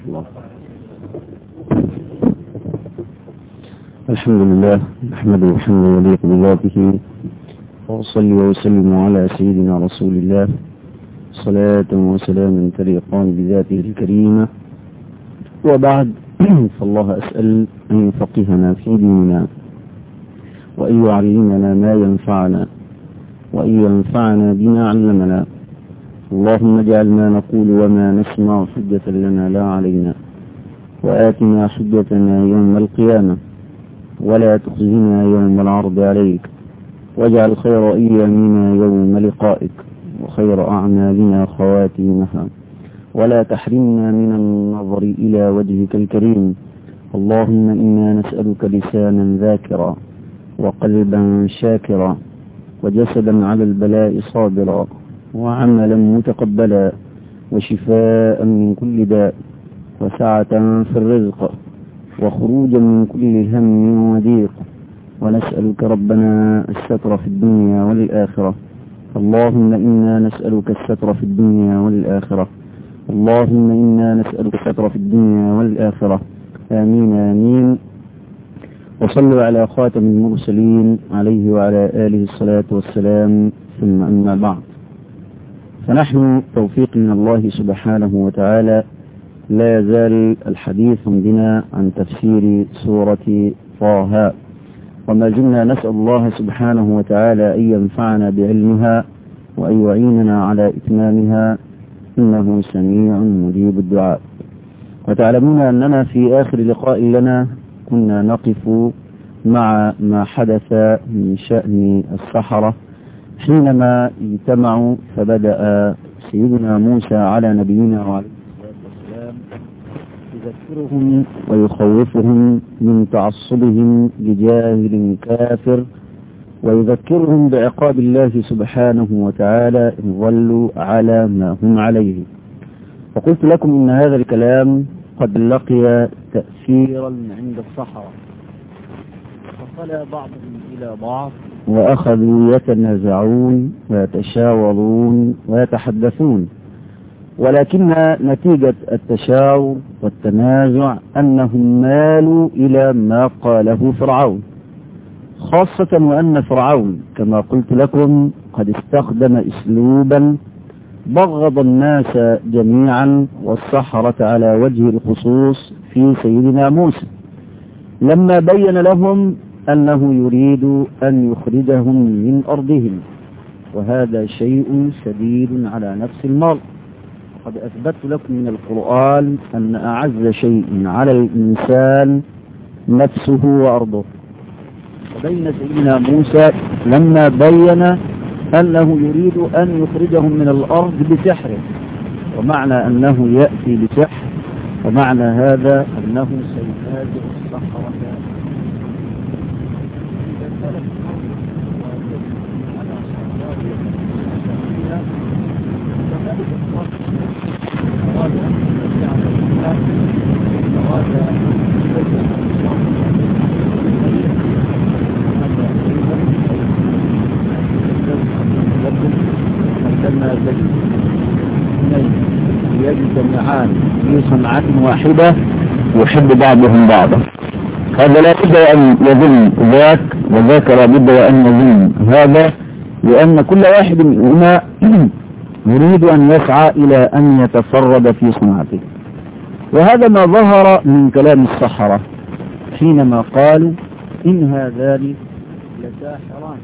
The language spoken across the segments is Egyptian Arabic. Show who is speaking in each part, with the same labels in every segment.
Speaker 1: الله الحمد لله نحمده حمدا يليق بذاته وأصلي وأسلم على سيدنا رسول الله صلاة وسلاما تليقان بذاته الكريمة وبعد فالله أسأل أن يفقهنا في ديننا وأن يعلمنا ما ينفعنا وأن ينفعنا بما علمنا اللهم اجعل ما نقول وما نسمع حجة لنا لا علينا وآتنا حجتنا يوم القيامة ولا تخزنا يوم العرض عليك واجعل خير أيامنا يوم لقائك وخير أعمالنا خواتيمها ولا تحرمنا من النظر إلى وجهك الكريم اللهم إنا نسألك لسانا ذاكرا وقلبا شاكرا وجسدا على البلاء صابرا وعملا متقبلا وشفاء من كل داء وسعة في الرزق وخروجا من كل هم وضيق ونسألك ربنا الستر في الدنيا والآخرة اللهم إنا نسألك الستر في الدنيا والآخرة اللهم إنا نسألك الستر في الدنيا والآخرة آمين آمين وصلوا على خاتم المرسلين عليه وعلى آله الصلاة والسلام ثم أما بعد فنحن توفيق من الله سبحانه وتعالى لا يزال الحديث بنا عن تفسير سورة طه وما زلنا نسأل الله سبحانه وتعالى أن ينفعنا بعلمها وأن يعيننا على إتمامها إنه سميع مجيب الدعاء وتعلمون أننا في آخر لقاء لنا كنا نقف مع ما حدث من شأن السحرة حينما اجتمعوا فبدأ سيدنا موسى على نبينا وعليه الصلاة والسلام يذكرهم ويخوفهم من تعصبهم لجاهل كافر ويذكرهم بعقاب الله سبحانه وتعالى إن ظلوا على ما هم عليه وقلت لكم إن هذا الكلام قد لقي تأثيرا عند الصحراء فخلى بعضهم إلى بعض وأخذوا يتنازعون ويتشاورون ويتحدثون ولكن نتيجة التشاور والتنازع أنهم مالوا إلى ما قاله فرعون خاصة وأن فرعون كما قلت لكم قد استخدم أسلوبا بغض الناس جميعا والسحرة على وجه الخصوص في سيدنا موسى لما بين لهم أنه يريد أن يخرجهم من أرضهم وهذا شيء شديد على نفس المرء قد أثبت لكم من القرآن أن أعز شيء على الإنسان نفسه وأرضه وبين سيدنا موسى لما بين أنه يريد أن يخرجهم من الأرض بسحره ومعنى أنه يأتي بسحر ومعنى هذا أنه سينازع الصحراء يجتمعان في صنعة واحدة يحب بعضهم بعضا هذا لا بد أن يظن ذاك وذاك لا بد وأن يظن هذا لأن كل واحد منهما يريد أن يسعى إلى أن يتفرد في صنعته وهذا ما ظهر من كلام السحرة حينما قالوا إن هذان لساحران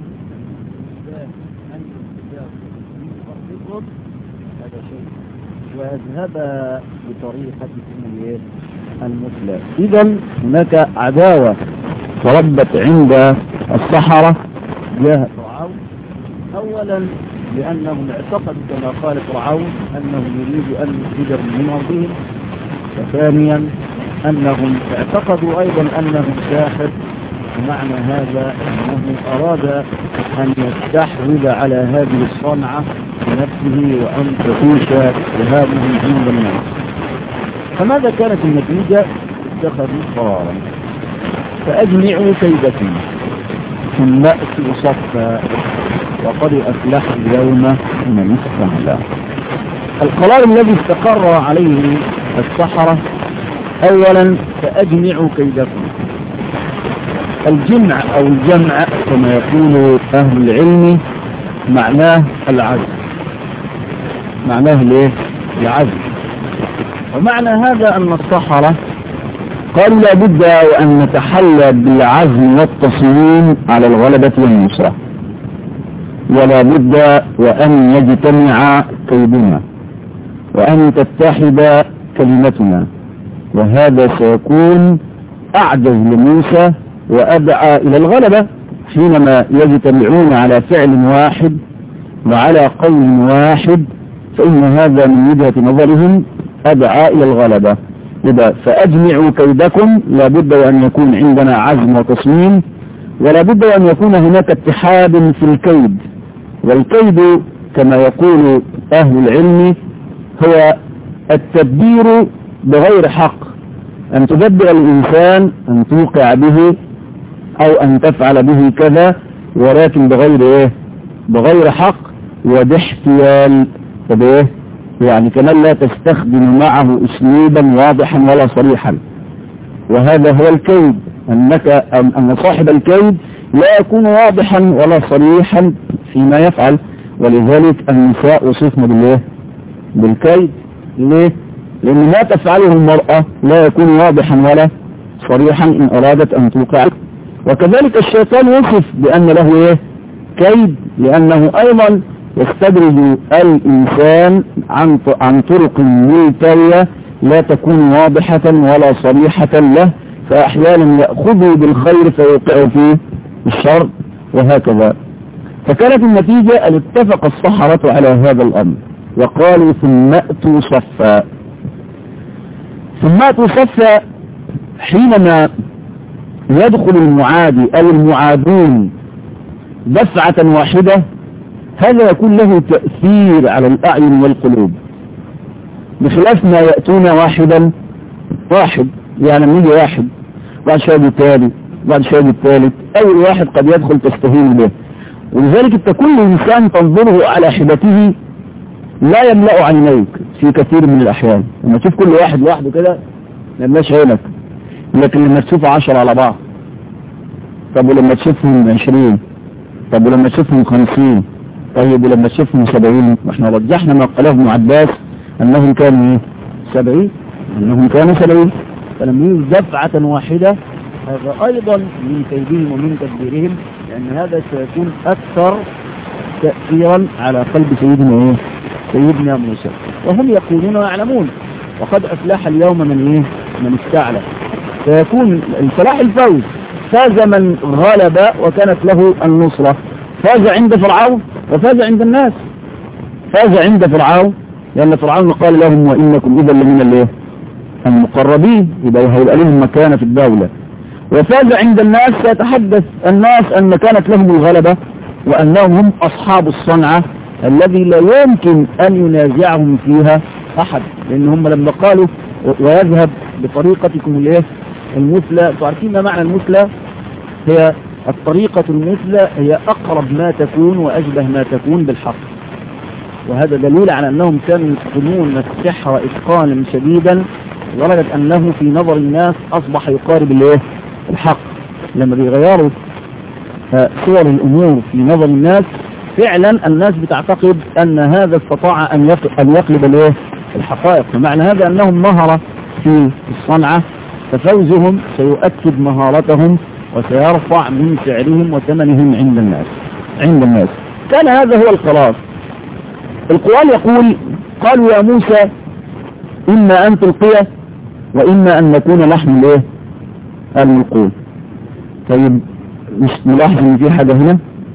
Speaker 1: هذا شيء ويذهبا بطريقتكم المثلى إذا هناك عداوة تربت عند السحرة جاه فرعون أولا لأنهم اعتقدوا كما قال فرعون أنه يريد أن يخرجهم من أرضهم وثانيا أنهم اعتقدوا أيضا أنه ساحر ومعنى هذا أنه أراد أن يستحوذ على هذه الصنعة بنفسه وأن تعيش ذهابه عند الناس فماذا كانت النتيجة؟ اتخذوا قرارا فأجمعوا كيدكم ثم أتوا صفا وقد أفلح اليوم من استعلى القرار الذي استقر عليه السحرة أولا فأجمعوا كيدكم الجمع أو الجمع كما يقول أهل العلم معناه العزم معناه الايه العزم ومعنى هذا أن الصحراء قالوا لابد وأن نتحلى بالعزم والتصميم على الغلبة والنصرة ولا بد وأن يجتمع كيدنا وأن تتحد كلمتنا وهذا سيكون أعجز لموسى وأدعى إلى الغلبة حينما يجتمعون على فعل واحد وعلى قول واحد فإن هذا من وجهة نظرهم أدعى إلى الغلبة إذا فأجمعوا كيدكم لابد أن يكون عندنا عزم وتصميم ولا بد أن يكون هناك اتحاد في الكيد والكيد كما يقول أهل العلم هو التدبير بغير حق أن تدبر الإنسان أن توقع به أو أن تفعل به كذا ولكن بغير إيه بغير حق وباحتيال فبإيه يعني كمان لا تستخدم معه أسلوبا واضحا ولا صريحا وهذا هو الكيد أنك أن صاحب الكيد لا يكون واضحا ولا صريحا فيما يفعل ولذلك النساء وصفنا بالإيه بالكيد ليه لأن ما تفعله المرأة لا يكون واضحا ولا صريحا إن أرادت أن توقع وكذلك الشيطان وصف بأن له إيه كيد لأنه أيضا يستدرج الإنسان عن عن طرق ملتوية لا تكون واضحة ولا صريحة له فأحيانا يأخذه بالخير فيوقع فيه الشر وهكذا فكانت النتيجة أن اتفق الصحراء على هذا الأمر وقالوا ثم أتوا صفا ثم أتوا صفا حينما يدخل المعادي أو المعادون دفعة واحدة هذا يكون له تأثير على الأعين والقلوب بخلاف ما يأتون واحدا واحد يعني من يجي واحد بعد شوية الثاني بعد شوية الثالث أول واحد قد يدخل تستهين به ولذلك انت كل إنسان تنظره على حدته لا يملأ عينيك في كثير من الأحيان لما تشوف كل واحد لوحده كده ما يملاش عينك لكن لما تشوف عشرة على بعض طب ولما تشوفهم عشرين طب ولما تشوفهم خمسين طيب ولما تشوفهم سبعين واحنا رجحنا ما قاله ابن عباس انهم كانوا ايه سبعين انهم كانوا سبعين فلما يجي دفعة واحدة هذا ايضا من كيدهم ومن تدبيرهم لان هذا سيكون اكثر تأثيرا على قلب سيدنا ايه سيدنا موسى وهم يقولون ويعلمون وقد افلح اليوم من ايه من استعلى فيكون الفلاح الفوز فاز من غلب وكانت له النصرة فاز عند فرعون وفاز عند الناس فاز عند فرعون لأن فرعون قال لهم وإنكم إذا لمن الايه المقربين يبقى هيبقى لهم مكانة في الدولة وفاز عند الناس سيتحدث الناس أن كانت لهم الغلبة وأنهم هم أصحاب الصنعة الذي لا يمكن أن ينازعهم فيها أحد لأن هم لما قالوا ويذهب بطريقتكم الايه المثلى تعرفين ما معنى المثلى هي الطريقة المثلى هي أقرب ما تكون وأشبه ما تكون بالحق وهذا دليل على أنهم كانوا يتقنون السحر إتقانا شديدا لدرجة أنه في نظر الناس أصبح يقارب الايه الحق لما بيغيروا صور الأمور في نظر الناس فعلا الناس بتعتقد أن هذا استطاع أن أن يقلب الايه الحقائق فمعنى هذا أنهم مهرة في الصنعة ففوزهم سيؤكد مهارتهم وسيرفع من سعرهم وثمنهم عند الناس عند الناس كان هذا هو القرار القرآن يقول قالوا يا موسى إما أن تلقيه وإما أن نكون نحن الايه الملقون طيب مش نلاحظ ان في حاجة هنا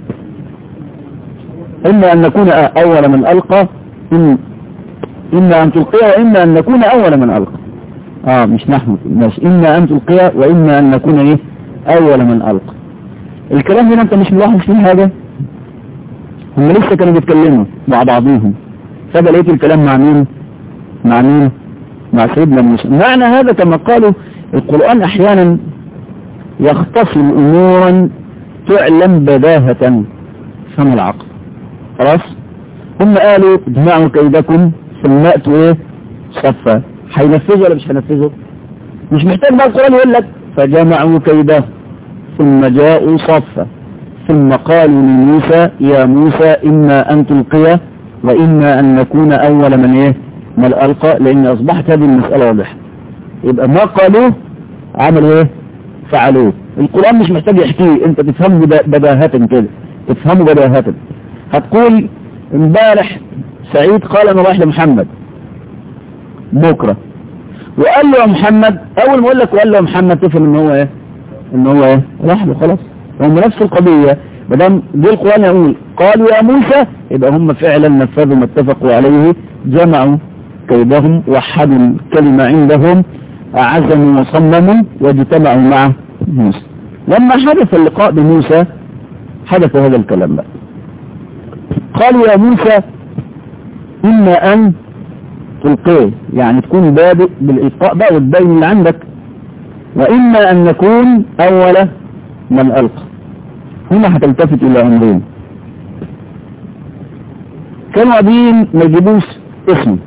Speaker 1: إما أن نكون أول من ألقى إن إما أن تلقيه وإما أن نكون أول من ألقى آه مش نحن ماشي إما أن تلقيه وإما أن نكون إيه أول من ألقى الكلام هنا أنت مش ملاحظ فيه حاجة هم لسه كانوا بيتكلموا مع بعضهم فجأة لقيت الكلام مع مين مع مين مع سيدنا موسى معنى هذا كما قالوا القرآن أحيانا يختصر أمورا تعلم بداهة فم العقل خلاص هم قالوا اجمعوا كيدكم ثم أتوا ايه صفا هينفذوا ولا مش هينفذوا مش محتاج بقى القرآن يقول لك فجمعوا كيده ثم جاءوا صفا ثم قالوا لموسى يا موسى إما أن تلقي وإما أن نكون أول من إيه من ألقى لأن أصبحت هذه المسألة واضحة يبقى ما قالوه عملوا إيه فعلوه القرآن مش محتاج يحكيه أنت تفهمه بداهة كده تفهمه بداهة هتقول امبارح سعيد قال أنا رايح لمحمد بكرة وقال له يا محمد أول ما أقول لك وقال له يا محمد تفهم إن هو إيه إن هو إيه راح له خلاص هم نفس القضية مدام جه القرآن يقول قالوا يا موسى يبقى هم فعلا نفذوا ما اتفقوا عليه جمعوا كيدهم وحدوا الكلمة عندهم عزموا وصمموا واجتمعوا مع موسى لما حدث اللقاء بموسى حدث هذا الكلام بقى قالوا يا موسى إما أن تلقيه يعني تكون بادئ بالإلقاء بقى وتبين اللي عندك وإما أن نكون أول من ألقى هنا هتلتفت إلى أمرين كانوا قابلين ما يجيبوش اسم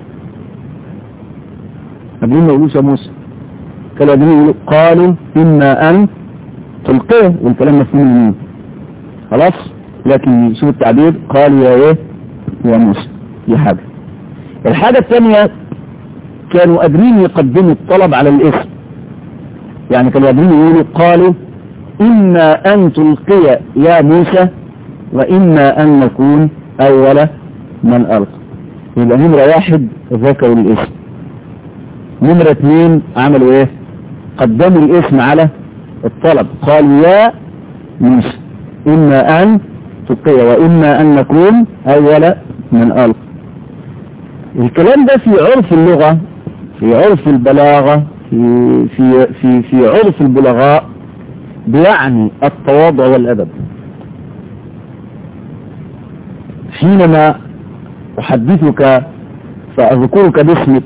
Speaker 1: قابلين ما يقولوش يا موسى كانوا قابلين يقولوا قالوا إما أن تلقيه والكلام مفهوم منين خلاص لكن شوف التعبير قالوا يا ايه يا موسى دي حاجة الحاجة الثانية كانوا قادرين يقدموا الطلب على الاسم يعني كانوا قادرين يقولوا قالوا إما أن تلقي يا موسى وإما أن نكون أول من ألقى يبقى نمرة واحد ذكروا الاسم نمرة اثنين عملوا ايه قدموا الاسم على الطلب قالوا يا موسى إما أن تلقي وإما أن نكون أول من ألقى الكلام ده في عرف اللغة في عرف البلاغة في في في في عرف البلغاء بيعني التواضع والأدب حينما أحدثك فأذكرك باسمك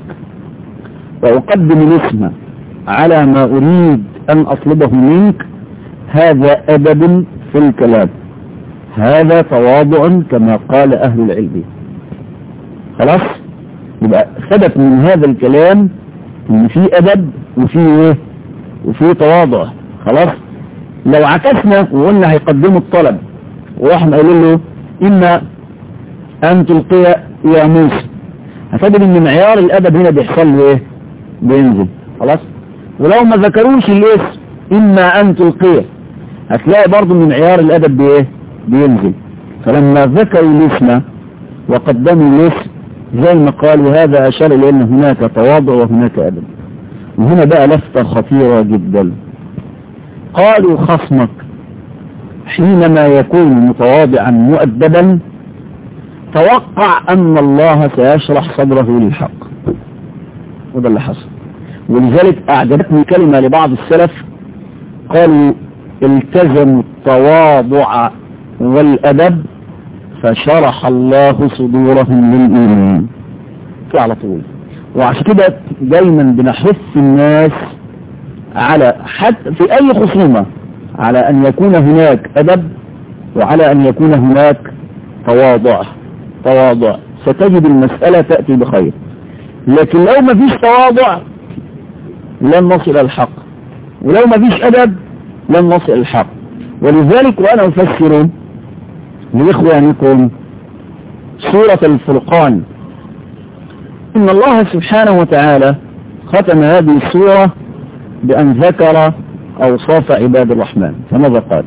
Speaker 1: وأقدم الاسم على ما أريد أن أطلبه منك هذا أدب في الكلام هذا تواضع كما قال أهل العلم خلاص يبقى ثبت من هذا الكلام ان في أدب وفي ايه وفي تواضع خلاص لو عكسنا وقلنا هيقدموا الطلب واحنا قايلين له إما أن تلقي يا موسى هتجد ان معيار الأدب هنا بيحصل له ايه بينزل خلاص ولو ما ذكروش الاسم إما أن تلقيه هتلاقي برضه من معيار الأدب بايه بينزل فلما ذكروا الاسم وقدموا الاسم زي ما قالوا هذا أشار إلى أن هناك تواضع وهناك أدب وهنا بقى لفتة خطيرة جدا قالوا خصمك حينما يكون متواضعا مؤدبا توقع أن الله سيشرح صدره للحق وده اللي حصل ولذلك أعجبتني كلمة لبعض السلف قالوا التزموا التواضع والأدب فشرح الله صدورهم للإيمان على طول وعشان كده دايما بنحث الناس على حتى في أي خصومة على أن يكون هناك أدب وعلى أن يكون هناك تواضع تواضع ستجد المسألة تأتي بخير لكن لو ما فيش تواضع لن نصل الحق ولو ما فيش أدب لن نصل الحق ولذلك وأنا أفسر لإخوانكم سورة الفرقان إن الله سبحانه وتعالى ختم هذه السورة بأن ذكر أوصاف عباد الرحمن فماذا قال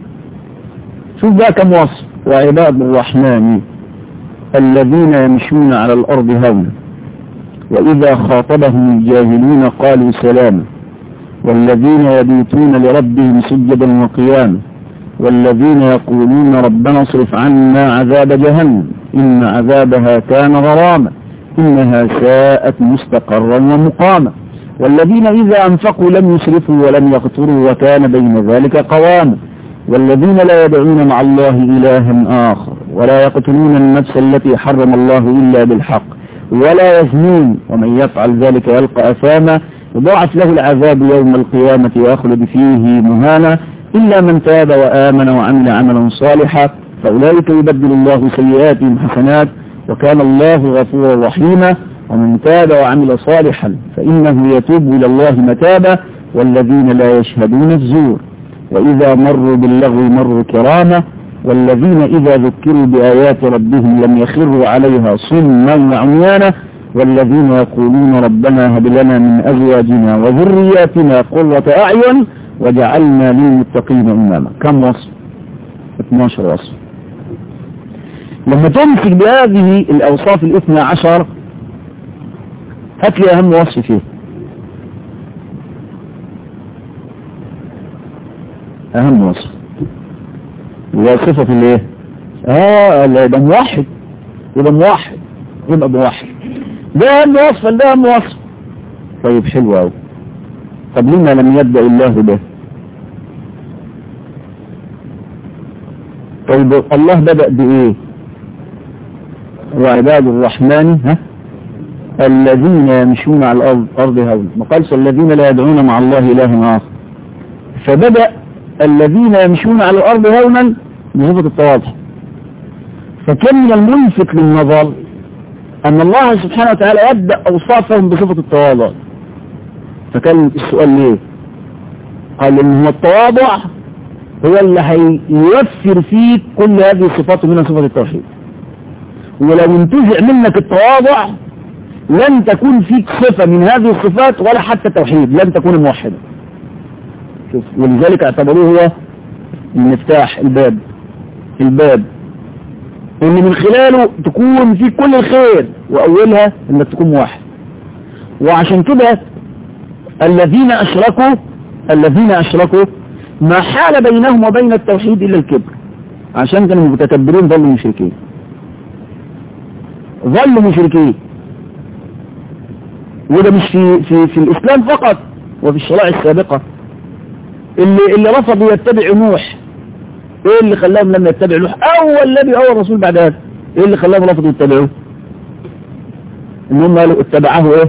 Speaker 1: شوف بقى كم وصف وعباد الرحمن الذين يمشون على الأرض هونا وإذا خاطبهم الجاهلون قالوا سلاما والذين يبيتون لربهم سجدا وقياما والذين يقولون ربنا اصرف عنا عذاب جهنم إن عذابها كان غراما إنها ساءت مستقرا ومقاما والذين إذا أنفقوا لم يسرفوا ولم يقتروا وكان بين ذلك قواما والذين لا يدعون مع الله إلها آخر ولا يقتلون النفس التي حرم الله إلا بالحق ولا يزنون ومن يفعل ذلك يلقى أثاما يضاعف له العذاب يوم القيامة ويخلد فيه مهانا إلا من تاب وآمن وعمل عملا صالحا فأولئك يبدل الله سيئاتهم حسنات وكان الله غفورا رحيما ومن تاب وعمل صالحا فإنه يتوب إلى الله متابا والذين لا يشهدون الزور وإذا مروا باللغو مروا كراما والذين إذا ذكروا بآيات ربهم لم يخروا عليها صما وعميانا والذين يقولون ربنا هب لنا من أزواجنا وذرياتنا قرة أعين وجعلنا للمتقين إماما كم وصف 12 وصف لما تمسك بهذه الأوصاف الاثنى عشر هات لي أهم وصف فيه أهم وصف وصفة الايه اه لا يبقى موحد يبقى موحد يبقى موحد ده أهم وصف ده أهم وصف طيب حلو أوي طب لما لم يبدأ الله به طيب الله بدأ بإيه وعباد الرحمن ها الذين يمشون على الأرض أرض هون ما قالش الذين لا يدعون مع الله إله آخر فبدأ الذين يمشون على الأرض هونا بصفة التواضع فكان من الملفت للنظر أن الله سبحانه وتعالى يبدأ أوصافهم بصفة التواضع فكان السؤال ليه قال إن هو التواضع هو اللي هيوفر فيك كل هذه الصفات منها صفة التوحيد ولو انتزع منك التواضع لن تكون فيك صفة من هذه الصفات ولا حتى توحيد لن تكون موحدة شوف ولذلك اعتبروه هو المفتاح الباب الباب ان من خلاله تكون في كل الخير واولها انك تكون موحد وعشان كده الذين اشركوا الذين اشركوا ما حال بينهم وبين التوحيد الا الكبر عشان كانوا متكبرين ظلوا مشركين ظلوا مشركين وده مش في, في, في الإسلام فقط وفي الشرائع السابقة اللي, اللي رفضوا يتبع نوح ايه اللي خلاهم لما يتبع نوح اول نبي اول رسول بعد هذا ايه اللي خلاهم رفضوا يتبعوه ان هم قالوا اتبعه ايه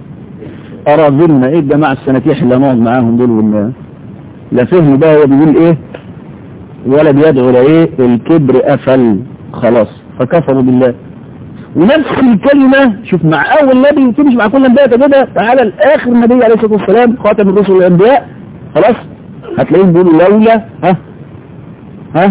Speaker 1: اراذلنا ايه الجماعة السنتيح اللي نقعد معاهم دول ولا لا فهموا بقى هو بيقول ايه ولا بيدعو لايه الكبر قفل خلاص فكفروا بالله ونفس الكلمة شوف مع أول نبي وتمشي مع كل انبياء كده تعالى الآخر النبي عليه الصلاة والسلام خاتم الرسل والأنبياء خلاص هتلاقيهم بيقولوا لولا ها ها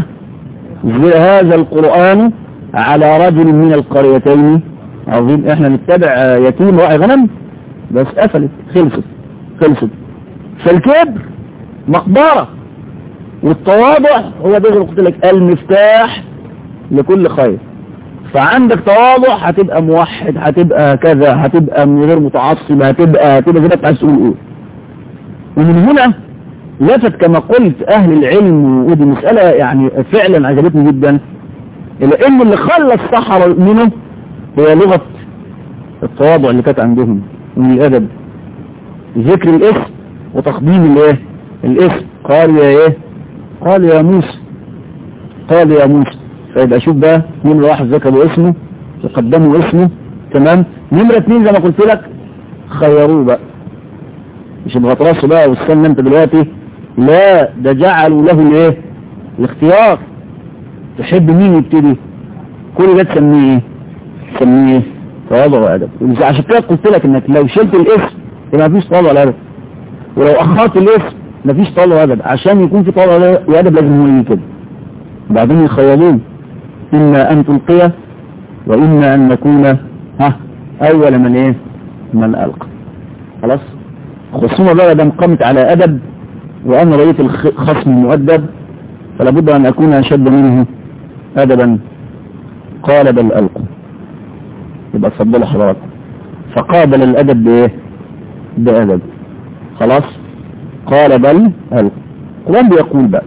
Speaker 1: هذا القرآن على رجل من القريتين عظيم احنا نتبع يتيم راعي غنم بس قفلت خلصت خلصت فالكبر مقبرة والتواضع هو ده قلت لك المفتاح لكل خير فعندك تواضع هتبقى موحد هتبقى كذا هتبقى من غير متعصب هتبقى هتبقى زي ما انت عايز تقول ايه ومن هنا لفت كما قلت اهل العلم ودي مسألة يعني فعلا عجبتني جدا الا ان اللي خلى الصحراء يؤمنوا هي لغة التواضع اللي كانت عندهم من الادب ذكر الاسم وتقديم الايه الاسم قال يا ايه قال يا موسى قال يا موسى فيبقى شوف بقى نمرة واحد ذكروا اسمه وقدموا اسمه تمام نمرة اتنين زي ما قلت لك خيروه بقى مش بغطرسه بقى واستنى انت دلوقتي لا ده جعلوا له الايه الاختيار تحب مين يبتدي كل ده تسميه ايه تسميه تواضع وادب عشان كده قلت لك انك لو شلت الاسم يبقى مفيش تواضع وادب ولو اخرت الاسم مفيش تواضع وادب عشان يكون في تواضع وادب لازم هو يجي كده بعدين يخيرون إما أن تلقي وإما أن نكون ها أول من إيه من ألقى خلاص خصومة بقى دام قامت على أدب وأنا رأيت الخصم المؤدب فلا بد أن أكون أشد منه أدبا قال بل ألقى يبقى تفضلوا حضراتكم فقابل الأدب بإيه بأدب خلاص قال بل ألقى القرآن بيقول بقى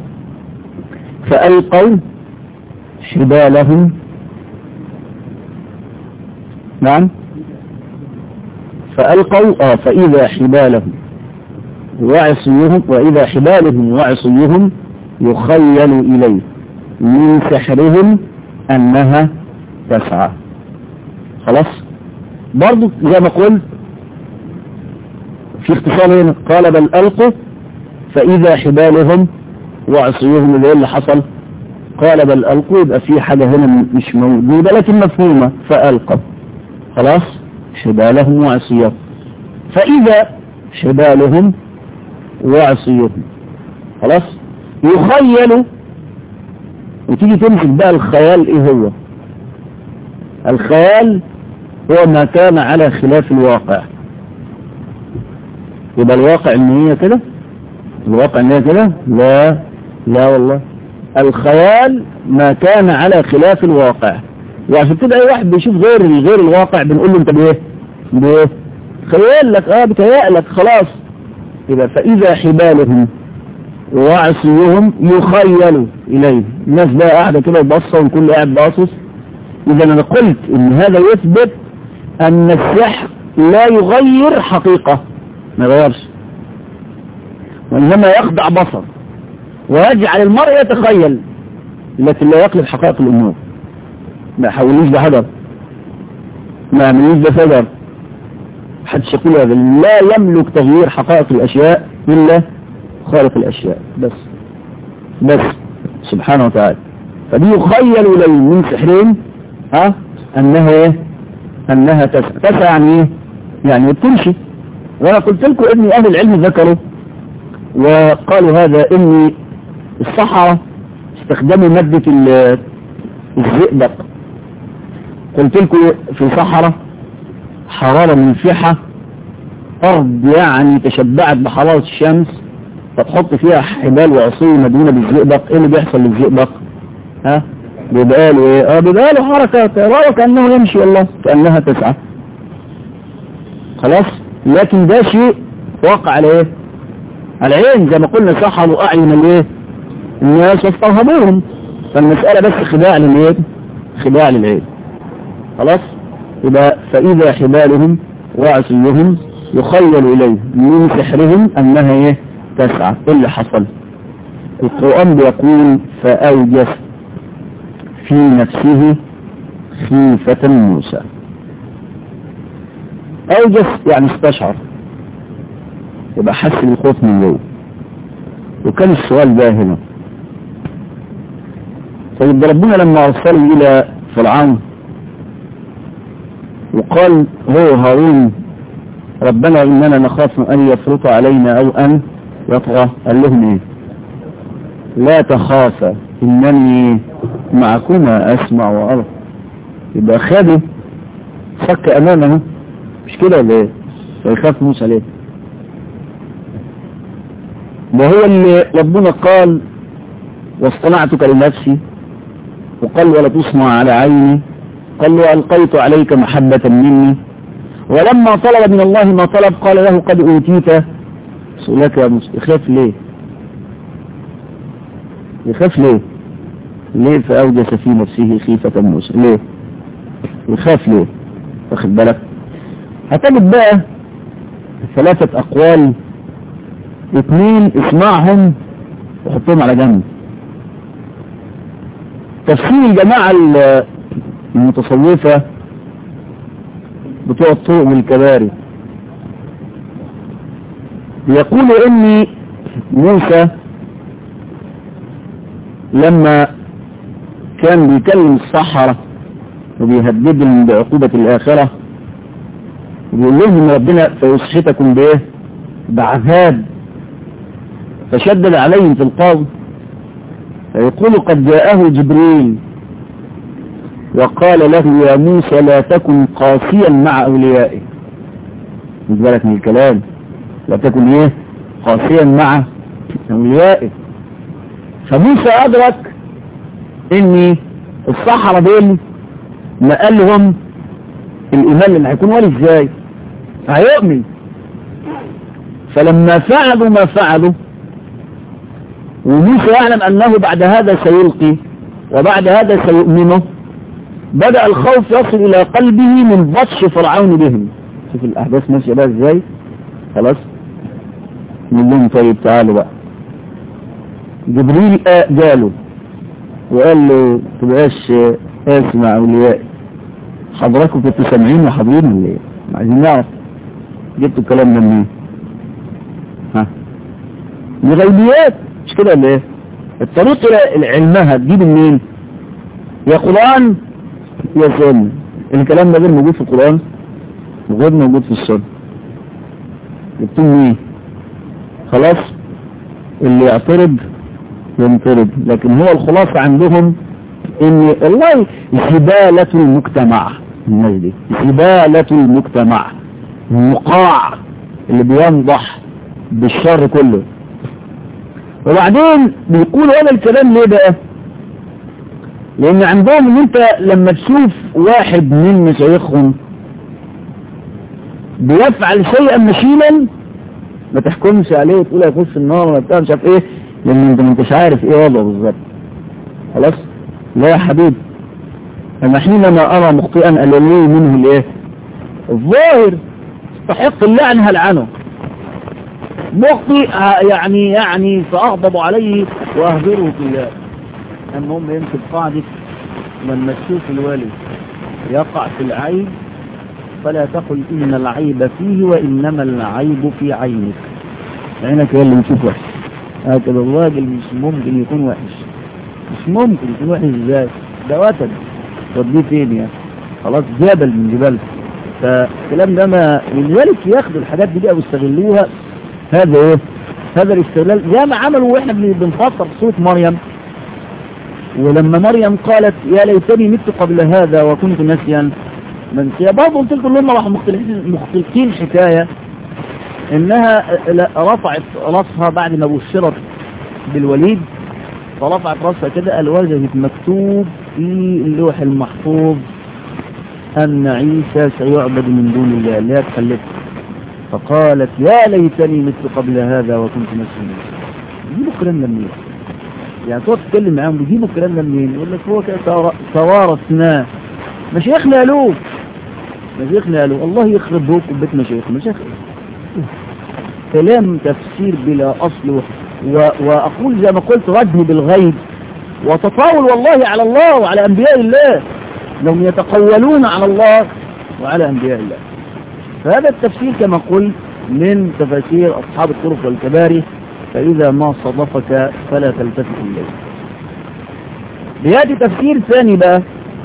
Speaker 1: فألقوا حبالهم نعم فألقوا آه فإذا حبالهم وعصيهم وإذا حبالهم وعصيهم يخيل إليه من سحرهم أنها تسعى خلاص برضو زي ما قلت في اختصار هنا قال بل ألقوا فإذا حبالهم وعصيهم اللي اللي حصل قال بل ألقوا يبقى في حاجة هنا مش موجودة لكن مفهومة فألقوا خلاص حبالهم وعصيهم فإذا حبالهم وعصيهم خلاص يخيل وتيجي تمسك بقى الخيال ايه هو الخيال هو ما كان على خلاف الواقع يبقى الواقع ان هي كده الواقع ان هي كده لا لا والله الخيال ما كان على خلاف الواقع وعشان كده اي واحد بيشوف غير غير الواقع بنقول له انت بايه بايه خيال لك اه بتهيأ لك خلاص يبقى فاذا حبالهم وعصيهم يخيل اليه الناس بقى قاعده كده باصه والكل قاعد باصص اذا انا قلت ان هذا يثبت ان السحر لا يغير حقيقه ما يغيرش وانما يخضع بصر ويجعل المرء يتخيل لكن لا يقلب حقائق الامور ما حولوش ده حجر ما عملوش ده فجر محدش يقول هذا لا يملك تغيير حقائق الاشياء الا خالق الاشياء بس بس سبحانه وتعالى فدي يخيل اليه من سحرين ها انها ايه انها تسعى تسعى يعني ايه يعني بتمشي وانا قلت لكم ان اهل العلم ذكروا وقالوا هذا ان الصحراء استخدموا مادة الزئبق قلت لكم في صحراء حرارة منفحة أرض يعني تشبعت بحرارة الشمس فتحط فيها حبال وعصي مدينة بالزئبق ايه اللي بيحصل للزئبق ها بيبقى له ايه اه بيبقى له حركة ترى كأنه يمشي والله كأنها تسعى خلاص لكن ده شيء واقع على ايه على العين زي ما قلنا سحروا اعين الايه الناس واسترهبوهم فالمسألة بس خداع للايه خداع للعين خلاص يبقى فإذا حبالهم وعصيهم يخيل إليه من سحرهم أنها ايه تسعى ايه اللي حصل القرآن بيقول فأوجس في نفسه خيفة موسى أوجس يعني استشعر يبقى حس بالخوف من جوه وكان السؤال ده هنا طيب ربنا لما أرسله إلى فرعون وقال هو هارون ربنا إننا نخاف أن يفرط علينا أو أن يطغى قال لهم إيه لا تخافا إنني معكما أسمع وأرى يبقى خده فك أمامه مش كده ولا إيه فيخاف موسى ليه وهو اللي ربنا قال واصطنعتك لنفسي وقال ولا تصنع على عيني قال وألقيت عليك محبة مني ولما طلب من الله ما طلب قال له قد أوتيت سؤالك يا موسى يخاف ليه يخاف ليه ليه فأوجس في نفسه خيفة موسى ليه يخاف ليه واخد بالك هتجد بقى ثلاثة أقوال اثنين اسمعهم وحطهم على جنب تفسير الجماعة المتصوفة بتوع الطرق والكباري يقولوا ان موسى لما كان بيكلم الصحراء وبيهددهم بعقوبة الآخرة وبيقول لهم ان ربنا سيسخطكم بايه بعذاب فشدد عليهم في القول فيقول قد جاءه جبريل وقال له يا موسى لا تكن قاسيا مع أوليائه مش بالك من الكلام لا تكن ايه قاسيا مع أوليائه فموسى أدرك ان الصحراء دول ما قال لهم الإيمان اللي هيكون ولي ازاي هيؤمن فلما فعلوا ما فعلوا وموسى يعلم أنه بعد هذا سيلقي وبعد هذا سيؤمنه بدأ الخوف يصل إلى قلبه من بطش فرعون بهم شوف الأحداث ماشية بقى ازاي خلاص من لهم طيب تعالوا بقى جبريل جاله وقال له تبقاش اسمع أوليائي حضراتكم كنتوا سامعين وحاضرين ولا ايه عايزين نعرف جبتوا الكلام ده منين ها من غيبيات مش كده ولا ايه الطريق الى علمها تجيب منين يا قرآن يا سنة الكلام ده غير موجود في القرآن وغير موجود في السنة جبتهم ايه خلاص اللي يعترض ينطرد لكن هو الخلاصة عندهم ان والله زبالة المجتمع الناس دي زبالة المجتمع النقاع اللي بينضح بالشر كله وبعدين بيقولوا هذا الكلام ليه بقى لان عندهم ان انت لما تشوف واحد من مشايخهم بيفعل شيئا مشينا ما تحكمش عليه وتقول هيخش النار ولا بتاع مش عارف ايه لان انت ما انتش عارف ايه وضعه بالظبط خلاص لا يا حبيبي انا حينما ارى مخطئا الولي منه الايه الظاهر يستحق اللعن هلعنه مخطئ يعني يعني فاغضب عليه واهجره في الله المهم يمسك قاعدة لما تشوف الوالد يقع في العيب فلا تقل إن العيب فيه وإنما العيب في عينك عينك هي اللي بتشوف وحش هكذا الراجل مش ممكن يكون وحش مش ممكن يكون وحش ازاي ده وتد وديه فين يعني خلاص جبل من جبال فالكلام ده ما لذلك ياخدوا الحاجات دي بقى ويستغلوها هذا ايه هذا الاستغلال زي ما عملوا واحنا بنفسر سورة مريم ولما مريم قالت يا ليتني مت قبل هذا وكنت نسيا منسيا برضه قلت لكم لما راحوا مختلفين حكاية انها رفعت راسها بعد ما بشرت بالوليد فرفعت راسها كده قال وجدت مكتوب في اللوح المحفوظ ان عيسى سيعبد من دون الله لا تخلفه فقالت يا ليتني مت قبل هذا وكنت نسيا يجيبوا الكلام ده منين؟ يعني تقعد تتكلم معاهم بيجيبوا الكلام ده منين؟ يقول لك هو كده توارثناه مشايخنا قالوه مشايخنا قالوا الله يخرب بوك بيت مشايخنا مشايخ كلام تفسير بلا أصل و... وأقول زي ما قلت رجم بالغيب وتطاول والله على الله وعلى أنبياء الله لهم يتقولون على الله وعلى أنبياء الله فهذا التفسير كما قلت من تفاسير أصحاب الطرق والكباري فإذا ما صدفك فلا تلتفت إليه بيأتي تفسير ثاني بقى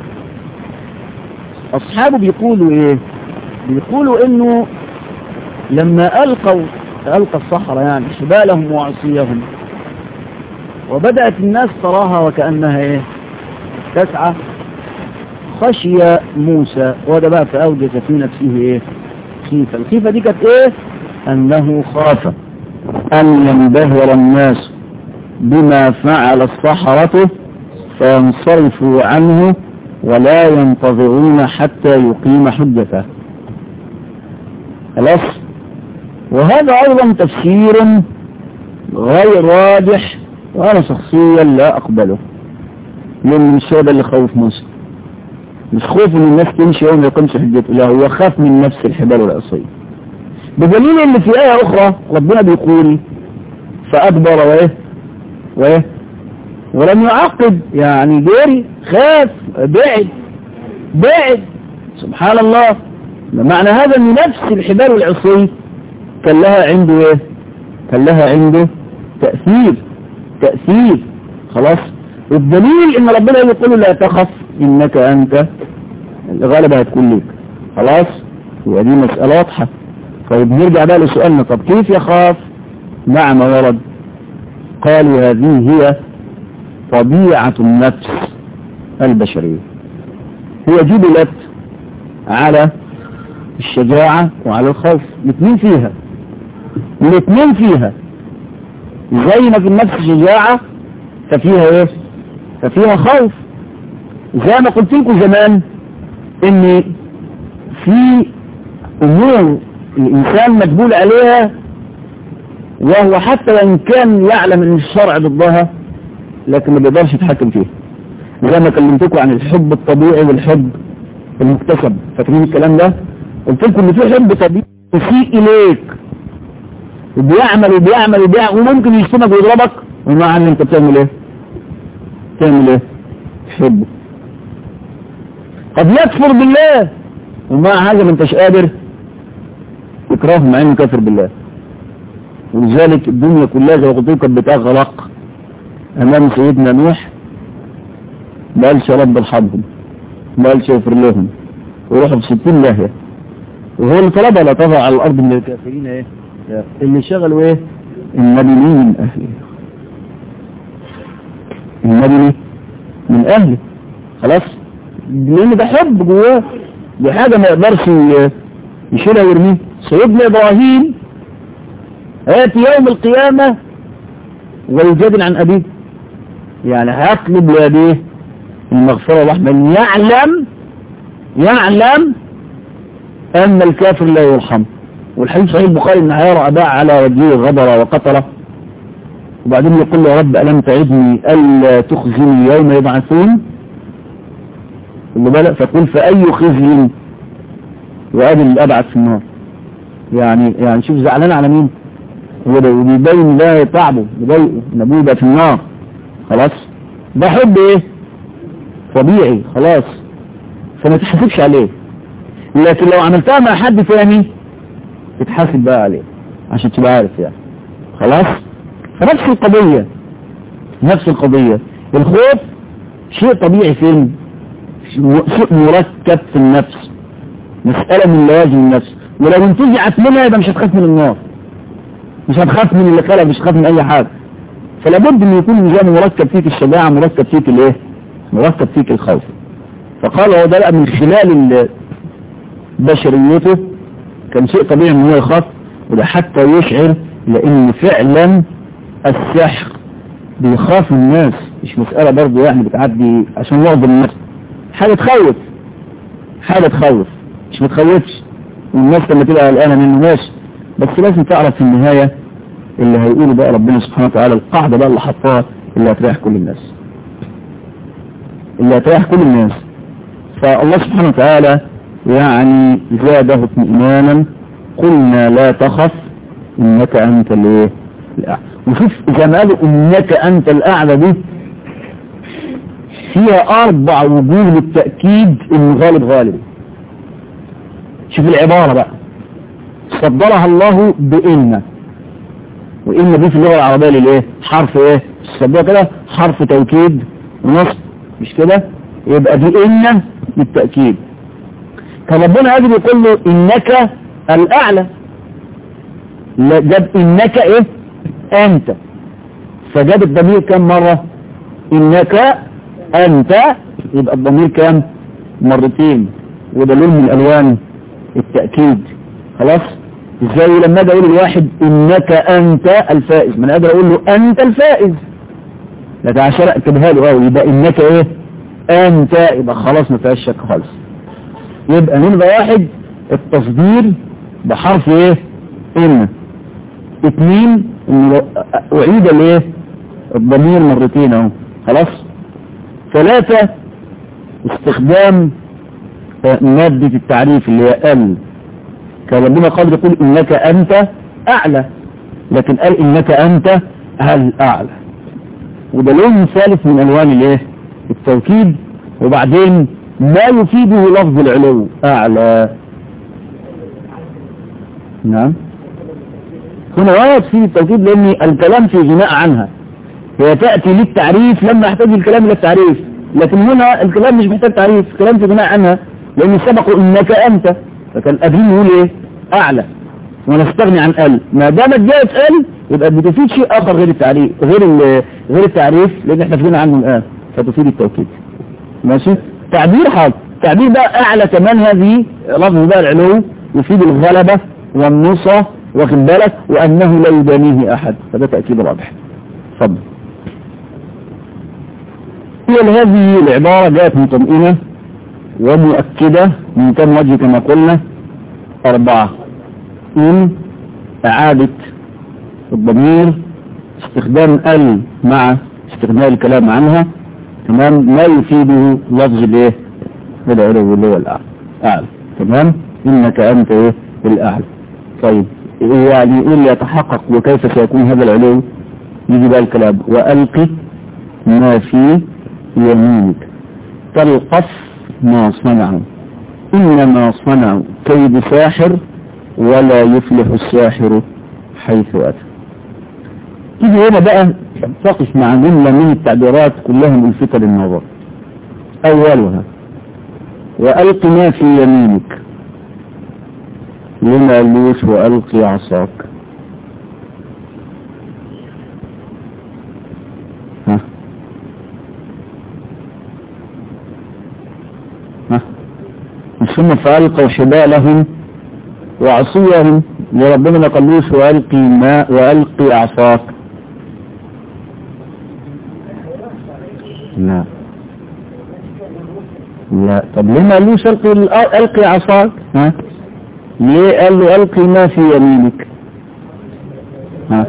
Speaker 1: أصحابه بيقولوا إيه بيقولوا إنه لما ألقوا ألقى الصحراء يعني حبالهم وعصيهم وبدأت الناس تراها وكأنها إيه تسعى خشي موسى وده بقى فأوجس في نفسه إيه خيفة الخيفة دي كانت إيه أنه خاف أن ينبهر الناس بما فعل الصحرة فينصرفوا عنه ولا ينتظرون حتى يقيم حجته خلاص وهذا أيضا تفسير غير راجح وأنا شخصيا لا أقبله لأن مش هو ده اللي خوف موسى مش خوف ان الناس تمشي يوم ما يقيمش حجته لا هو خاف من نفس الحبال والعصي بدليل ان في آية أخرى ربنا بيقول فأدبر وإيه وإيه ولم يعقب يعني جري خاف بعد بعد سبحان الله معنى هذا ان نفس الحبال والعصي كان لها عنده ايه كان لها عنده تأثير تأثير خلاص والدليل ان ربنا يقول له لا تخف انك انت الغالبة هتكون ليك خلاص ودي مسألة واضحة طيب نرجع بقى لسؤالنا طب كيف يخاف مع ما ورد قالوا هذه هي طبيعة النفس البشرية هي جبلت على الشجاعة وعلى الخوف الاثنين فيها الاثنين فيها زي ما في النفس شجاعة ففيها ايه ففيها خوف زي ما قلت لكم زمان ان في امور الانسان مجبول عليها وهو حتى وان كان يعلم ان الشرع ضدها لكن ما بيقدرش يتحكم فيها زي ما كلمتكم عن الحب الطبيعي والحب المكتسب فاكرين الكلام ده قلت لكم ان في حب طبيعي يسيء اليك وبيعمل وبيعمل وبيعمل وممكن يشتمك ويضربك ومع ان انت بتعمل ايه تعمل ايه تحبه قد يكفر بالله ومع هذا ما انتش قادر تكرهه مع انه كافر بالله ولذلك الدنيا كلها زي ما قلت لكم بتغرق امام سيدنا نوح ما قالش رب ارحمهم ما قالش اغفر لهم ويروحوا في 60 لاهيه وهو اللي طلبها لا تضع على الارض من الكافرين ايه اللي شغلوا ايه المدنيين من اهله المدني من اهله خلاص لان ده حب جواه دي حاجه ما يقدرش يشيلها ويرميها سيدنا ابراهيم ياتي يوم القيامه ويجادل عن ابيه يعني هيطلب لابيه المغفره والرحمه يعلم يعلم ان الكافر لا يرحم والحديث صحيح البخاري ان هيرى اباء على وجهه غدر وقتله وبعدين يقول له يا رب ألم تعدني ألا تخزني يوم يبعثون اللي بالك فقل فأي خزي وأدي الأبعث في النار يعني يعني شوف زعلان على مين هو ده وبيبين ده تعبه بيضايقه ان ابوه يبقى في النار خلاص ده حب ايه طبيعي خلاص فما تحاسبش عليه لكن لو عملتها مع حد تاني تتحاسب بقى عليه عشان تبقى عارف يعني خلاص فنفس القضية نفس القضية الخوف شيء طبيعي فين شيء مركب في النفس مسألة من لوازم النفس ولو انتزعت منها يبقى مش هتخاف من النار مش هتخاف من اللي خلق مش هتخاف من اي حاجة فلا بد ان يكون نظام مركب فيك الشجاعة مركب فيك الايه مركب فيك الخوف فقال هو ده بقى من خلال بشريته كان شيء طبيعي ان هو يخاف وده حتى يشعر لان فعلا السحر بيخاف الناس مش مسألة برضه يعني بتعدي عشان يعظم الناس حاجة تخوف حاجة تخوف مش متخوفش والناس لما تبقى قلقانة منه ماشي بس لازم تعرف في النهاية اللي هيقوله بقى ربنا سبحانه وتعالى القاعدة بقى اللي حطها اللي هتريح كل الناس اللي هتريح كل الناس فالله سبحانه وتعالى يعني زاده اطمئنانا قلنا لا تخف انك انت الايه الاعلى وشوف زي ما قالوا انك انت الاعلى دي فيها اربع وجوه للتأكيد ان غالب غالب شوف العبارة بقى صدرها الله بإن وإن دي في اللغة العربية للإيه حرف إيه صدرها كده حرف توكيد ونصب مش كده يبقى دي إن للتأكيد كان ربنا قادر يقول له إنك الأعلى جاب إنك إيه أنت فجاب الضمير كم مرة إنك أنت يبقى الضمير كم مرتين وده لون من ألوان التأكيد خلاص زي لما اجي اقول لواحد انك انت الفائز ما انا قادر اقول له انت الفائز لكن عشان اكتبها له اه يبقى انك ايه انت يبقى خلاص ما فيهاش شك خالص يبقى نمرة واحد التصدير بحرف ايه ان اثنين اعيد الايه الضمير مرتين اهو خلاص ثلاثة استخدام مادة التعريف اللي هي ال كان ربنا قادر يقول انك انت اعلى لكن قال انك انت الاعلى وده لون ثالث من الوان الايه التوكيد وبعدين ما يفيده لفظ العلو اعلى نعم هنا لا يفيد التوكيد لان الكلام في غناء عنها هي تأتي للتعريف لما يحتاج الكلام الى التعريف لكن هنا الكلام مش محتاج تعريف الكلام في غناء عنها لان سبقوا انك انت فكان قادرين يقول ايه اعلى ونستغني عن ال ما دامت جاءت ال يبقى بتفيد شيء اخر غير التعريف غير غير التعريف لان احنا فينا عنه الان فتفيد التوكيد ماشي تعبير حاضر تعبير بقى اعلى كمان هذه لفظ بقى العلو يفيد الغلبة والنصرة واخد بالك وانه لا يدانيه احد فده تأكيد رابح اتفضل هي هذه العبارة جاءت مطمئنة ومؤكدة من كم وجه كما قلنا أربعة إن إعادة الضمير استخدام ال مع استخدام الكلام عنها تمام ما يفيده لفظ الايه العلو اللي هو الأعلى أعلى تمام إنك أنت إيه الأعلى طيب يعني يقول يتحقق وكيف سيكون هذا العلو يجي بقى الكلام وألقي ما في يمينك تلقف ما صنعوا إنما صنعوا كيد ساحر ولا يفلح الساحر حيث أتى تيجي هنا بقى تقف مع جملة من التعبيرات كلها ملفتة للنظر أولها وألق ما في يمينك ليه ما قالوش وألقي عصاك ها ها ثم فألقوا حبالهم وعصيهم وربنا ما قالوش وألقي ماء وألقي عصاك لا لا طب ليه ما قالوش ألقي, ألقي عصاك ها ليه قال له ألقي ما في يمينك ها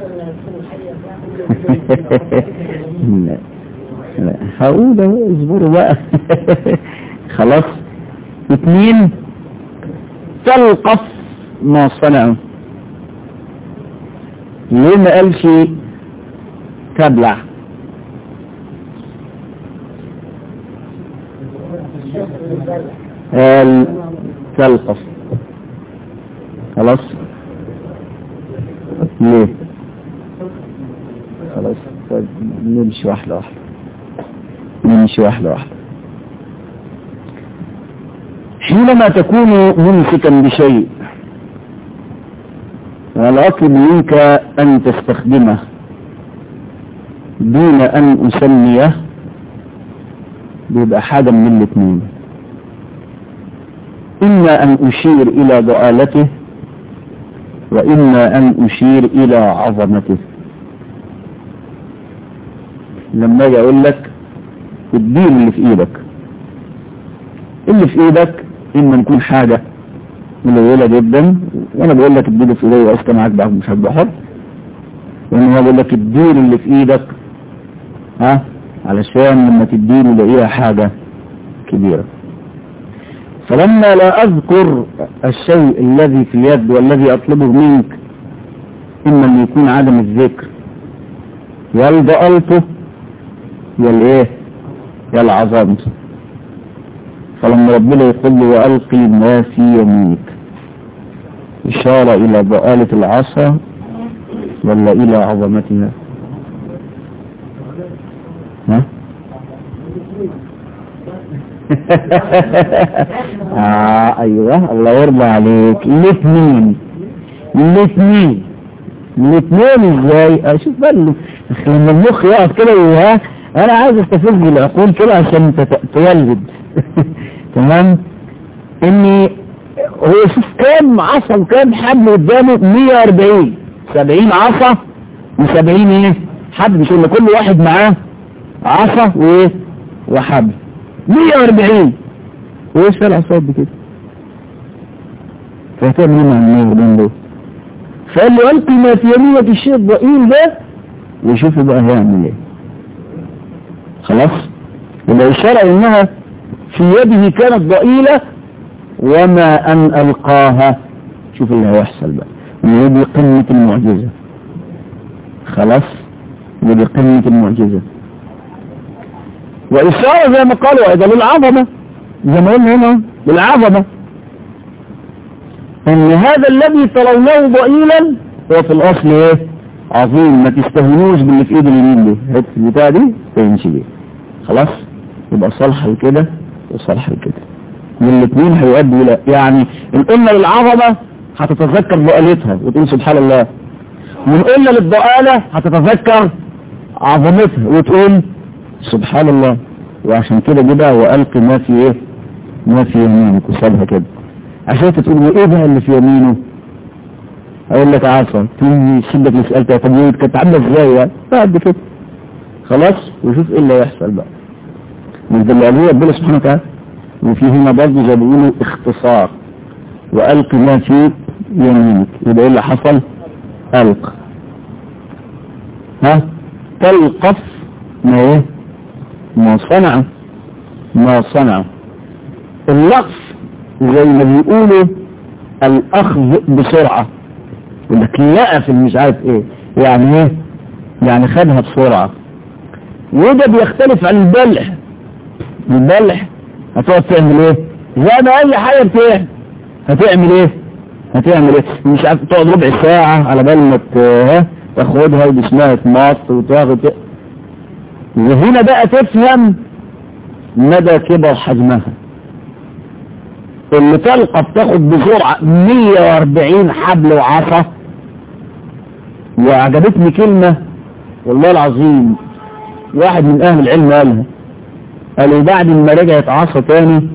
Speaker 1: لا لا هقول اهو اصبروا بقى خلاص اثنين تلقف ما صنعوا ليه ما قالش تبلع قال تلقف خلاص ليه خلاص طيب نمشي واحدة واحدة نمشي واحدة واحدة حينما تكون ممسكا بشيء والأطلب منك أن تستخدمه دون أن أسميه بيبقى حاجة من الاثنين إما أن أشير إلى ضآلته وإما أن أشير إلى عظمته لما أجي أقول لك الدين اللي في إيدك اللي في إيدك إما نكون حاجة قليلة جدا وأنا بقول لك الدين في إيدي وأسكن معاك بقى مش هتبحر وأنا بقول لك الدين اللي في إيدك ها علشان لما تديني يلاقيها حاجة كبيرة فلما لا أذكر الشيء الذي في اليد والذي أطلبه منك إما أن يكون عدم الذكر يا الضألته يا الإيه يا العظمت فلما ربنا يقول له وألقي ما في يمينك إشارة إلى ضآلة العصا ولا إلى عظمتها ها آه ايوه الله يرضى عليك الاثنين الاثنين الاثنين ازاي اشوف بقى لما المخ يقف كده وها انا عايز استفز العقول كده عشان تولد تمام اني هو شوف كام عصا وكام حبل قدامه 140 70 عصا و70 ايه حبل مش ان كل واحد معاه عصا وايه وحبل 140 وايش فيها العصاب بكده فهتعمل ايه مع المغربين دول فقال له القي ما في يمينك الشيء الضئيل ده وشوفوا بقى هيعمل ايه خلاص يبقى اشاره انها في يده كانت ضئيله وما ان القاها شوف اللي هيحصل بقى ودي قمه المعجزه خلاص ودي قمه المعجزه وإشارة زي ما قالوا أيضا للعظمة زي ما قلنا هنا للعظمة أن هذا الذي ترونه ضئيلا هو في الأصل إيه عظيم ما تستهونوش باللي في إيد اليمين دي هات البتاع دي تمشي بيه خلاص يبقى صالحة لكده وصالحة لكده من الاثنين هيؤدوا إلى يعني إن قلنا للعظمة هتتذكر ضئالتها وتقول سبحان الله وإن قلنا للضئالة هتتذكر عظمتها وتقول سبحان الله وعشان كده جه بقى وألقي ما في ايه ما في يمينك وسابها كده عشان تقول وايه بقى اللي في يمينه اقول لك عصا تيجي شدك اللي سالتها طب ايه كانت عامله ازاي يعني بعد كده خلاص وشوف ايه اللي هيحصل بقى مش ده اللي قالوه ربنا سبحانه وتعالى وفي هنا برضه زي ما بيقولوا اختصار والقي ما في يمينك يبقى ايه اللي حصل الق ها تلقف ما ايه ما صنع ما صنع اللقف زي ما بيقولوا الاخذ بسرعة يقول لك لقف مش عارف ايه يعني ايه يعني خدها بسرعة وده بيختلف عن البلح البلح هتقعد تعمل ايه زي ما اي حاجة بتعمل هتعمل ايه هتعمل ايه مش عارف تقعد ربع ساعة على بال ما تاخدها وجسمها تمط وتاخد وهنا بقى تفهم مدى كبر حجمها اللي تلقى بتاخد بسرعة 140 حبل وعصا وعجبتني كلمة والله العظيم واحد من اهل العلم قالها قالوا بعد ما رجعت عصا تاني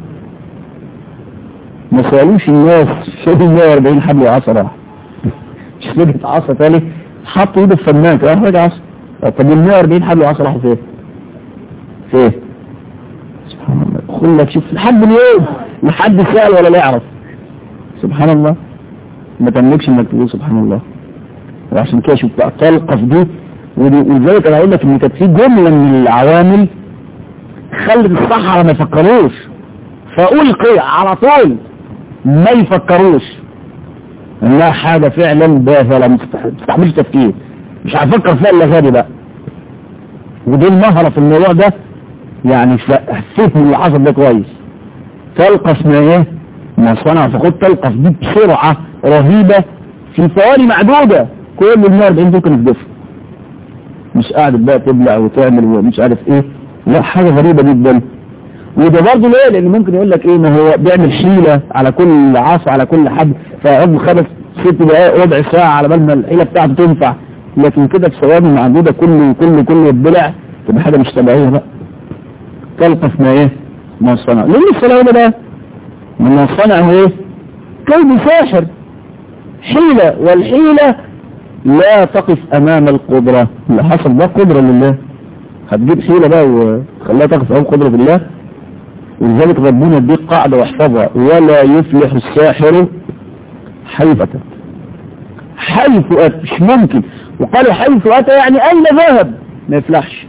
Speaker 1: ما سألوش الناس شو 140 حبل وعصا راح مش رجعت عصا تاني حط ايده في فنان راح رجع عصا طب ال 140 حبل وعصا راحوا فين؟ فين؟ سبحان الله خل لك شوف لحد اليوم لحد سأل ولا لا يعرف سبحان الله ما تملكش انك تقول سبحان الله وعشان كده شوف بقى تلقف دي ولذلك انا اقول لك ان كانت في جمله من العوامل خلت الصحراء ما يفكروش فألقي على طول ما يفكروش انها حاجة فعلا باهلة ما تستحملش تفكير مش هفكر فيها الا غادي بقى ودي المهرة في الموضوع ده يعني فهم اللي حصل ده كويس تلقف ما ايه ما صنع فخد تلقف دي بسرعة رهيبة في ثواني معدودة كل ال 140 دول كانوا في مش قاعد بقى تبلع وتعمل ومش عارف ايه لا حاجة غريبة جدا وده برضه ليه لان ممكن يقول لك ايه ما هو بيعمل حيلة على كل عصا على كل حد فيقعد خمس ست دقائق ربع ساعة على بال ما الحيلة بتاعته تنفع لكن كده في ثواني معدودة كله كله كله يتبلع تبقى حاجة مش طبيعية بقى تلقف ما ايه ما صنع ليه الصلاة ده بقى ما صنع ايه كلب ساحر حيلة والحيلة لا تقف امام القدرة اللي حصل ده قدرة لله هتجيب حيلة بقى وخليها تقف امام قدرة الله ولذلك ربنا يديك قاعدة واحفظها ولا يفلح الساحر حيث أتى حيث أتى مش ممكن وقالوا حيث أتى يعني أين ذهب ما يفلحش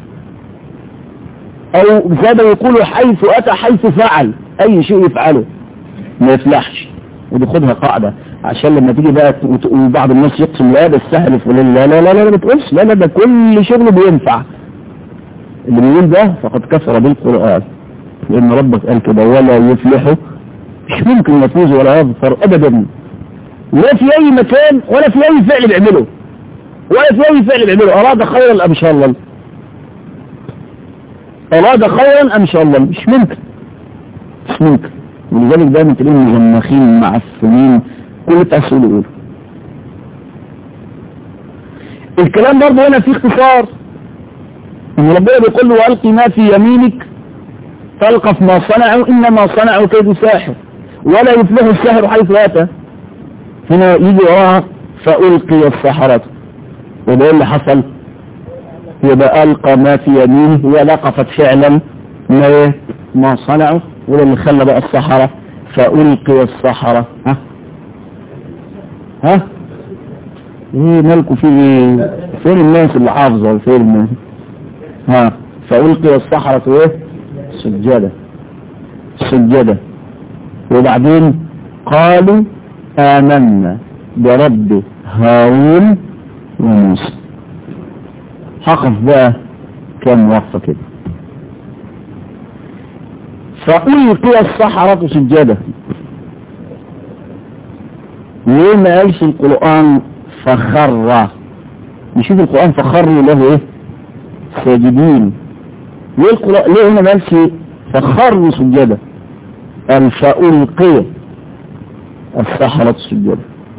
Speaker 1: أو زاد يقولوا حيث أتى حيث فعل أي شيء يفعله ما يفلحش ودي خدها قاعدة عشان لما تيجي بقى وبعض الناس يقسم لا ده السهل الفلاني لا لا لا لا ما تقولش لا لا ده كل شغله بينفع اللي بيقول ده فقد كفر بالقرآن لأن ربك قال كده ولا يفلح مش ممكن يفوز ولا يظفر أبدا لا في أي مكان ولا في أي فعل بيعمله ولا في أي فعل بيعمله أراد خيرا أم شاء الله أراد خيرا أم شاء الله مش ممكن مش ممكن ولذلك دايما تلاقيهم مجمخين معفنين كل تأسئل يقول الكلام برضه هنا فيه اختصار ان ربنا بيقول له والقي ما في يمينك تلقف ما صنعوا انما صنعوا كيد ساحر ولا يفلح الساحر حيث اتى هنا يجي وراها فألقي السحرة وده اللي حصل يبقى ألقى ما في يمينه ولقفت فعلا ما ايه ما صنعوا وده اللي خلى بقى السحرة فألقي السحرة ها ها ايه مالكوا في ايه فين الناس اللي حافظة فين الناس ها فألقي السحرة ايه سجادة سجادة وبعدين قالوا آمنا برب هارون وموسى حقف بقى كام وقفة كده فألقي السحرة سجادة ليه ما قالش القرآن فخر نشوف القرآن فخر له ايه ساجدين ليه القرآن ليه هنا ما قالش فخر سجادة قال فألقي السحرة سجادة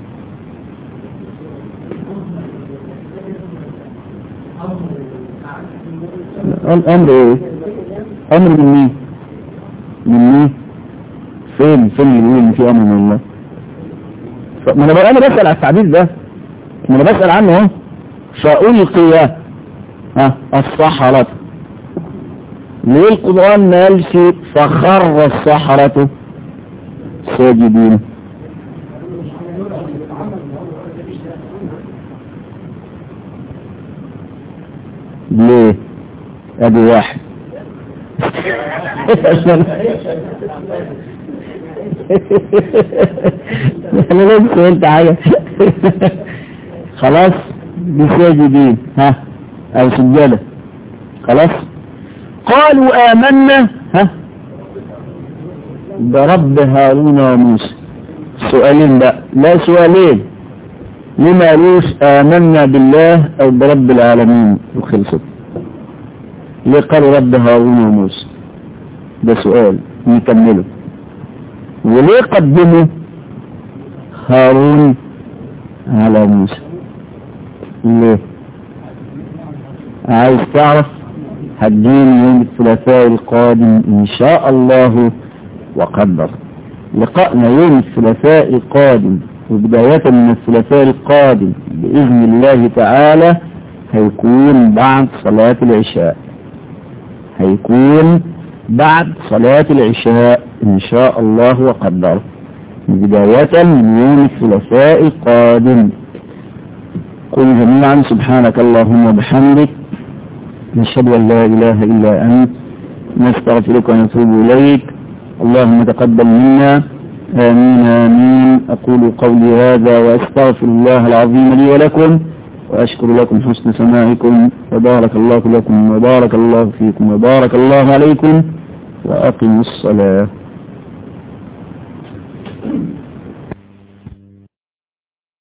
Speaker 1: الأمر ايه أمر من مين من مين فين فين اللي بيقول ان في أمر من الله ما انا بقى انا بسأل على التعبير ده ما انا بسأل عنه اهو فألقي ها السحرة ليه القرآن ما قالش فخر السحرة ساجدين ليه ادي واحد انا لازم سألت حاجة خلاص بساجدين ها او سجادة خلاص قالوا آمنا ها برب هارون وموسى سؤالين بقى لا سؤالين لما قالوش آمنا بالله أو برب العالمين وخلصت ليه قالوا رب هارون وموسى ده سؤال نكمله وليه قدموا هارون على موسى ليه عايز تعرف هتجيني يوم الثلاثاء القادم ان شاء الله وقدر لقاءنا يوم الثلاثاء القادم وبداية من الثلاثاء القادم بإذن الله تعالى هيكون بعد صلاة العشاء هيكون بعد صلاة العشاء إن شاء الله وقدر بداية من يوم الثلاثاء القادم قل جميعا سبحانك اللهم وبحمدك نشهد أن لا إله إلا أنت نستغفرك ونتوب إليك اللهم تقبل منا آمين آمين أقول قولي هذا وأستغفر الله العظيم لي ولكم وأشكر لكم حسن سماعكم وبارك الله لكم وبارك الله فيكم وبارك الله عليكم وأقموا الصلاة